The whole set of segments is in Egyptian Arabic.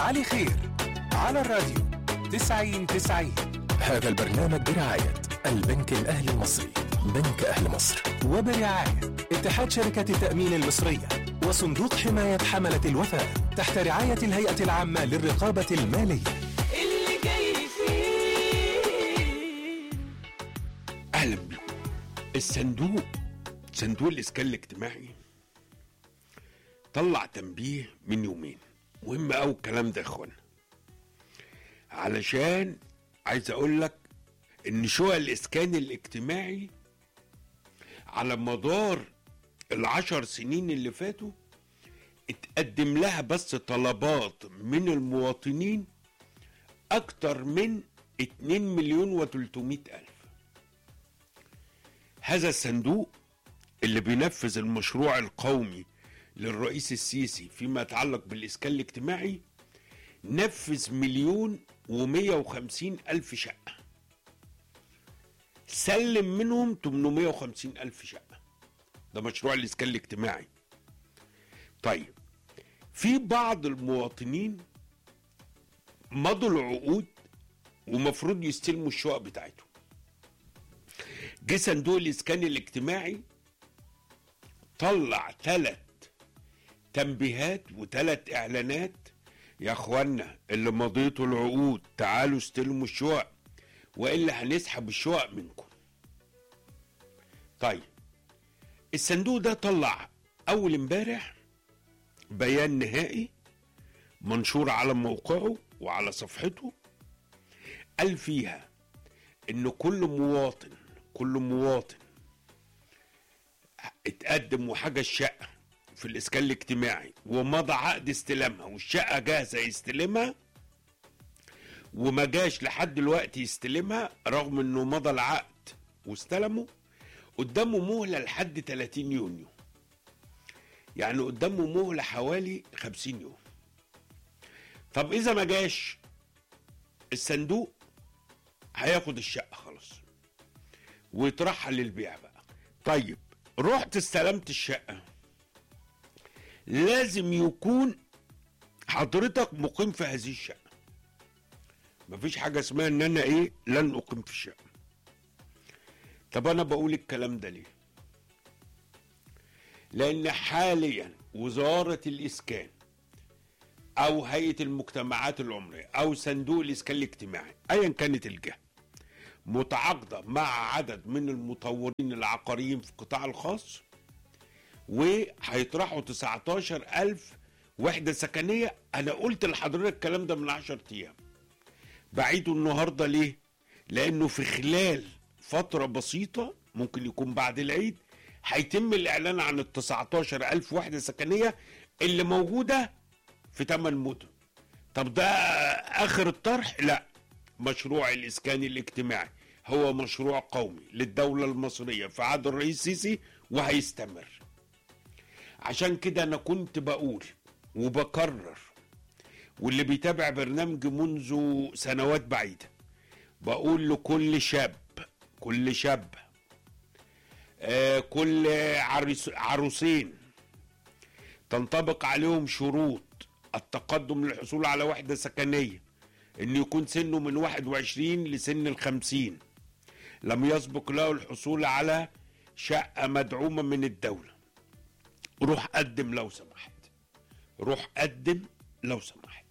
علي خير على الراديو 90 90 هذا البرنامج برعاية البنك الأهلي المصري بنك أهل مصر وبرعاية اتحاد شركة التأمين المصرية وصندوق حماية حملة الوفاء تحت رعاية الهيئة العامة للرقابة المالية اللي جاي فيه اهلا بكم الصندوق صندوق الاسكان الاجتماعي طلع تنبيه من يومين مهم قوي الكلام ده يا اخوانا علشان عايز اقول لك ان شقق الاسكان الاجتماعي على مدار العشر سنين اللي فاتوا اتقدم لها بس طلبات من المواطنين اكتر من 2 مليون و300 الف هذا الصندوق اللي بينفذ المشروع القومي للرئيس السيسي فيما يتعلق بالإسكان الاجتماعي نفذ مليون ومية وخمسين ألف شقة سلم منهم 850 ألف شقة ده مشروع الإسكان الاجتماعي طيب في بعض المواطنين مضوا العقود ومفروض يستلموا الشقق بتاعتهم جه صندوق الاسكان الاجتماعي طلع ثلاث تنبيهات وثلاث اعلانات يا اخوانا اللي مضيتوا العقود تعالوا استلموا الشقق والا هنسحب الشقق منكم طيب الصندوق ده طلع اول امبارح بيان نهائي منشور على موقعه وعلى صفحته قال فيها ان كل مواطن كل مواطن اتقدم وحجز الشقه في الاسكان الاجتماعي ومضى عقد استلامها والشقه جاهزه يستلمها وما جاش لحد دلوقتي يستلمها رغم انه مضى العقد واستلمه قدامه مهله لحد 30 يونيو يعني قدامه مهله حوالي 50 يوم طب اذا ما جاش الصندوق هياخد الشقه خلاص ويطرحها للبيع بقى طيب رحت استلمت الشقه لازم يكون حضرتك مقيم في هذه الشقه مفيش حاجه اسمها ان انا ايه لن اقيم في الشقه طب انا بقول الكلام ده ليه لان حاليا وزاره الاسكان او هيئه المجتمعات العمريه او صندوق الاسكان الاجتماعي ايا كانت الجهه متعاقده مع عدد من المطورين العقاريين في القطاع الخاص وهيطرحوا 19000 وحده سكنيه انا قلت لحضرتك الكلام ده من 10 ايام بعيده النهارده ليه؟ لانه في خلال فتره بسيطه ممكن يكون بعد العيد هيتم الاعلان عن ال 19000 وحده سكنيه اللي موجوده في 8 مدن طب ده اخر الطرح لا مشروع الاسكان الاجتماعي هو مشروع قومي للدوله المصريه في عهد الرئيس السيسي وهيستمر عشان كده انا كنت بقول وبكرر واللي بيتابع برنامجي منذ سنوات بعيده بقول لكل شاب كل شاب آه كل عريس عروسين تنطبق عليهم شروط التقدم للحصول على وحدة سكنية ان يكون سنه من 21 لسن الخمسين لم يسبق له الحصول على شقة مدعومة من الدولة روح قدم لو سمحت روح قدم لو سمحت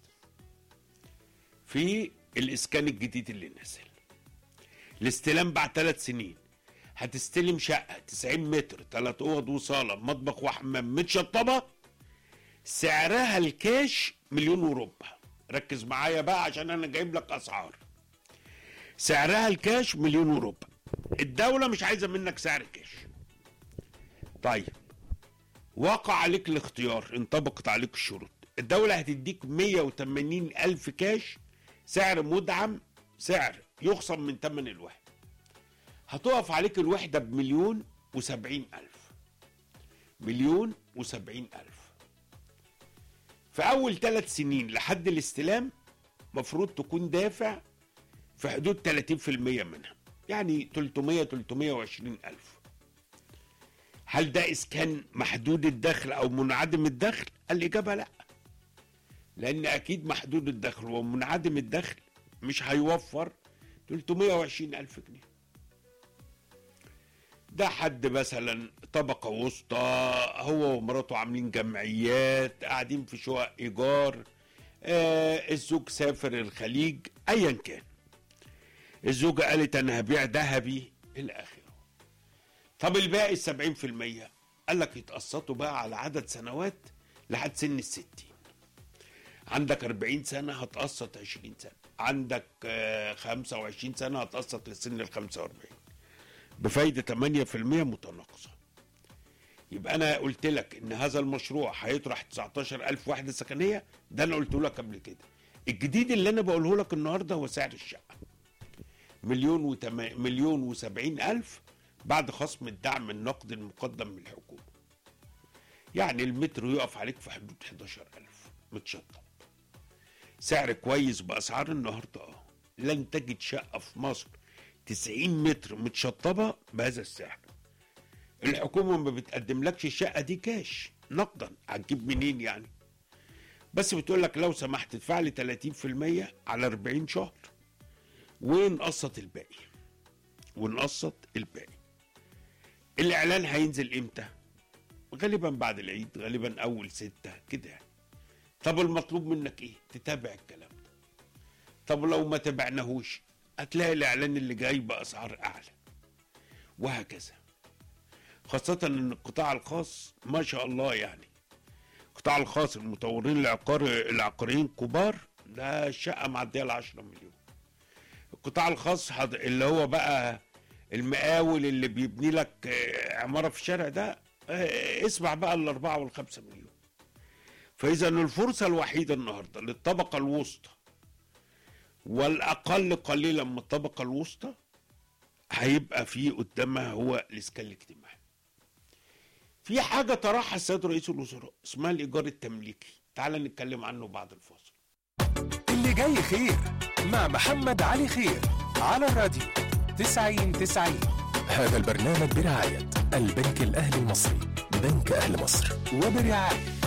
في الاسكان الجديد اللي نزل الاستلام بعد ثلاث سنين هتستلم شقة 90 متر ثلاث اوض وصالة مطبخ وحمام متشطبة سعرها الكاش مليون وربع ركز معايا بقى عشان انا جايب لك اسعار سعرها الكاش مليون وربع الدولة مش عايزة منك سعر كاش طيب وقع عليك الاختيار انطبقت عليك الشروط الدولة هتديك 180 ألف كاش سعر مدعم سعر يخصم من ثمن الوحدة هتقف عليك الوحدة بمليون وسبعين ألف مليون وسبعين ألف في أول ثلاث سنين لحد الاستلام مفروض تكون دافع في حدود 30% منها يعني 300 320 ألف هل ده إسكان محدود الدخل أو منعدم الدخل؟ الإجابة لأ لان اكيد محدود الدخل ومنعدم الدخل مش هيوفر 320 الف جنيه ده حد مثلا طبقة وسطى هو ومراته عاملين جمعيات قاعدين في شقق إيجار آه الزوج سافر الخليج أيا كان الزوجة قالت أنا هبيع ذهبي إلى آخره طب الباقي السبعين في المية قال لك يتقسطوا بقى على عدد سنوات لحد سن الستين عندك 40 سنة هتقسط 20 سنة عندك آه، 25 سنة هتقسط لسن ال 45 بفايدة 8% متناقصة يبقى أنا قلت لك إن هذا المشروع هيطرح 19000 وحدة سكنية ده أنا قلته لك قبل كده الجديد اللي أنا بقوله لك النهاردة هو سعر الشقة مليون وتم... مليون وسبعين ألف بعد خصم الدعم النقدي المقدم من الحكومة يعني المتر يقف عليك في حدود 11000 متشطب سعر كويس بأسعار النهاردة اه لن تجد شقة في مصر 90 متر متشطبة بهذا السعر الحكومة ما بتقدم لكش الشقة دي كاش نقدا هتجيب منين يعني بس بتقول لك لو سمحت ادفع لي 30% على 40 شهر ونقسط الباقي ونقسط الباقي الاعلان هينزل امتى غالبا بعد العيد غالبا اول ستة كده يعني. طب المطلوب منك ايه تتابع الكلام ده طب لو ما تابعناهوش هتلاقي الاعلان اللي جاي باسعار اعلى وهكذا خاصة ان القطاع الخاص ما شاء الله يعني القطاع الخاص المطورين العقار العقاريين كبار ده الشقة معدية ال 10 مليون القطاع الخاص حض- اللي هو بقى المقاول اللي بيبني لك آه، عمارة في الشارع ده آه، اسمع بقى الأربعة والخمسة مليون فإذا الفرصة الوحيدة النهاردة للطبقة الوسطى والأقل قليلا من الطبقة الوسطى هيبقى في قدامها هو الإسكان الاجتماعي في حاجة طرحها السيد رئيس الوزراء اسمها الإيجار التمليكي تعال نتكلم عنه بعد الفاصل اللي جاي خير مع محمد علي خير على الراديو 90 90 هذا البرنامج برعاية البنك الأهلي المصري بنك أهل مصر وبرعاية